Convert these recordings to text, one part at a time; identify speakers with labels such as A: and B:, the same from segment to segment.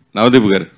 A: నవదీప్ గారు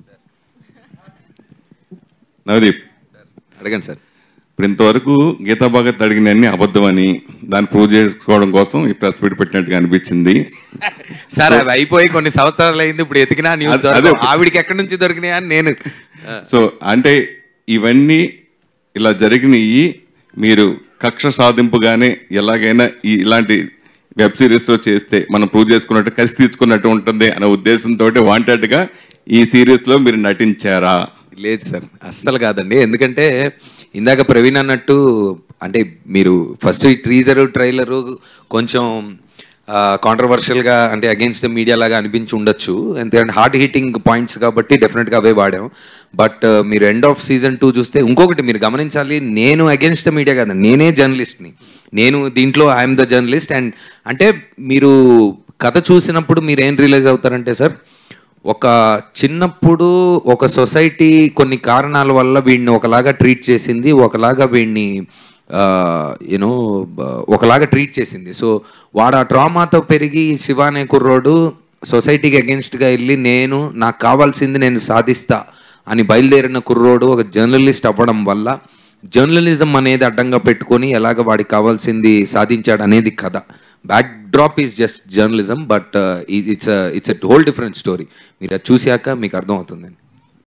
A: నవదీప్
B: అడగండి సార్
A: ఇప్పుడు ఇంతవరకు గీతా భగత్ అడిగిన అన్ని అబద్ధమని దాన్ని ప్రూవ్ చేసుకోవడం కోసం ఈ ప్రెస్ మీట్ పెట్టినట్టుగా అనిపించింది
B: సార్ అవి అయిపోయి కొన్ని సంవత్సరాలు అయింది ఇప్పుడు ఎతికినా న్యూస్
A: అదే- అదే.
B: దొరకవు. ఆవిడకి ఎక్కడి నుంచి దొరికినాయి అని నేను
A: సో అంటే ఇవన్నీ ఇలా జరిగినవి మీరు కక్ష సాధింపుగానే ఎలాగైనా ఈ ఇలాంటి వెబ్ సిరీస్లో చేస్తే మనం ప్రూవ్ చేసుకున్నట్టు కసి తీర్చుకున్నట్టు ఉంటుంది అనే ఉద్దేశంతో వాంటెడ్గా ఈ సిరీస్లో మీరు నటించారా
B: లేదు సార్ అస్సలు కాదండి ఎందుకంటే ఇందాక ప్రవీణ్ అన్నట్టు అంటే మీరు ఫస్ట్ ఈ ట్రీజర్ ట్రైలరు కొంచెం కాంట్రవర్షియల్గా అంటే అగేన్స్ట్ ద మీడియా లాగా అనిపించి ఉండొచ్చు ఎందుకంటే హార్డ్ హిట్టింగ్ పాయింట్స్ కాబట్టి డెఫినెట్గా అవే వాడాం బట్ మీరు ఎండ్ ఆఫ్ సీజన్ టూ చూస్తే ఇంకొకటి మీరు గమనించాలి నేను అగేన్స్ట్ ద మీడియా కాదు నేనే జర్నలిస్ట్ని నేను దీంట్లో ఐఎమ్ ద జర్నలిస్ట్ అండ్ అంటే మీరు కథ చూసినప్పుడు మీరు ఏం రియలైజ్ అవుతారంటే సార్ ఒక చిన్నప్పుడు ఒక సొసైటీ కొన్ని కారణాల వల్ల వీడిని ఒకలాగా ట్రీట్ చేసింది ఒకలాగా వీడిని యూనో ఒకలాగా ట్రీట్ చేసింది సో వాడు ఆ ట్రామాతో పెరిగి శివ అనే కుర్రోడు సొసైటీకి అగెన్స్ట్గా వెళ్ళి నేను నాకు కావాల్సింది నేను సాధిస్తా అని బయలుదేరిన కుర్రోడు ఒక జర్నలిస్ట్ అవ్వడం వల్ల జర్నలిజం అనేది అడ్డంగా పెట్టుకొని ఎలాగ వాడికి కావాల్సింది సాధించాడు అనేది కథ backdrop is just journalism but it's it's a whole different story మీరు అది చూశాక మీకు అర్థమవుతుందండి